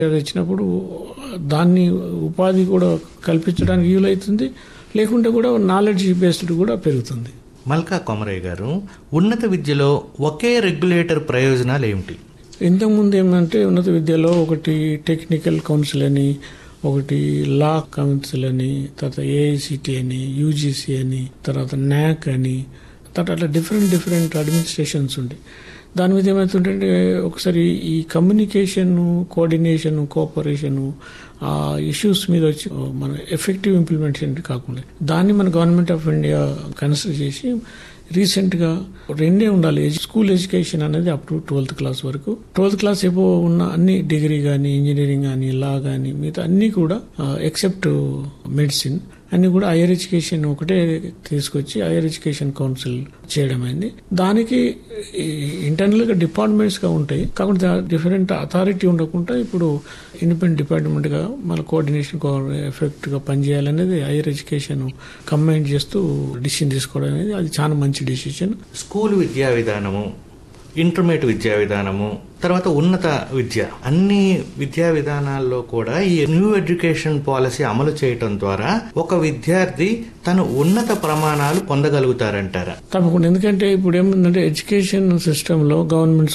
ఇచ్చినప్పుడు దాన్ని ఉపాధి కూడా కల్పించడానికి వీలవుతుంది లేకుంటే కూడా నాలెడ్జ్ బేస్డ్ కూడా పెరుగుతుంది మల్కా కొమరయ్య గారు ఉన్నత విద్యలో ఒకే రెగ్యులేటర్ ప్రయోజనాలు ఏమిటి ఇంతకుముందు ఏమంటే ఉన్నత విద్యలో ఒకటి టెక్నికల్ కౌన్సిల్ అని ఒకటి లా కౌన్సిల్ అని తర్వాత ఏఐసిటి అని యూజీసీ అని తర్వాత న్యాక్ అని తర్వాత అట్లా డిఫరెంట్ డిఫరెంట్ అడ్మినిస్ట్రేషన్స్ ఉండే దాని మీద ఏమవుతుందంటే ఒకసారి ఈ కమ్యూనికేషన్ కోఆర్డినేషన్ కోఆపరేషన్ ఆ ఇష్యూస్ మీద వచ్చి మన ఎఫెక్టివ్ ఇంప్లిమెంటేషన్ కాకుండా దాన్ని మన గవర్నమెంట్ ఆఫ్ ఇండియా కన్సిడర్ చేసి రీసెంట్గా రెండే ఉండాలి స్కూల్ ఎడ్యుకేషన్ అనేది అప్ టు ట్వెల్త్ క్లాస్ వరకు ట్వెల్త్ క్లాస్ ఎబో ఉన్న అన్ని డిగ్రీ కానీ ఇంజనీరింగ్ కానీ లా కానీ మిగతా అన్ని కూడా ఎక్సెప్ట్ మెడిసిన్ అన్ని కూడా హైయర్ ఎడ్యుకేషన్ ఒకటే తీసుకొచ్చి హైయర్ ఎడ్యుకేషన్ కౌన్సిల్ చేయడం అయింది దానికి ఇంటర్నల్ గా డిపార్ట్మెంట్స్ గా ఉంటాయి కాకుండా డిఫరెంట్ అథారిటీ ఉండకుండా ఇప్పుడు ఇండిపెండెంట్ డిపార్ట్మెంట్ గా మన కోఆర్డినేషన్ ఎఫెక్ట్ గా పనిచేయాలనేది హైయర్ ఎడ్యుకేషన్ కంబైన్ చేస్తూ డిసిషన్ తీసుకోవడం అనేది అది చాలా మంచి డిసిషన్ స్కూల్ విద్యా విధానము ఇంటర్మీడియట్ విద్యా విధానము తర్వాత ఉన్నత విద్య అన్ని విద్యా విధానాల్లో కూడా ఈ న్యూ ఎడ్యుకేషన్ పాలసీ అమలు చేయటం ద్వారా ఒక విద్యార్థి తను ఉన్నత ప్రమాణాలు పొందగలుగుతారంటారా తప్పకుండా ఎందుకంటే ఇప్పుడు ఏముందంటే ఎడ్యుకేషన్ సిస్టంలో గవర్నమెంట్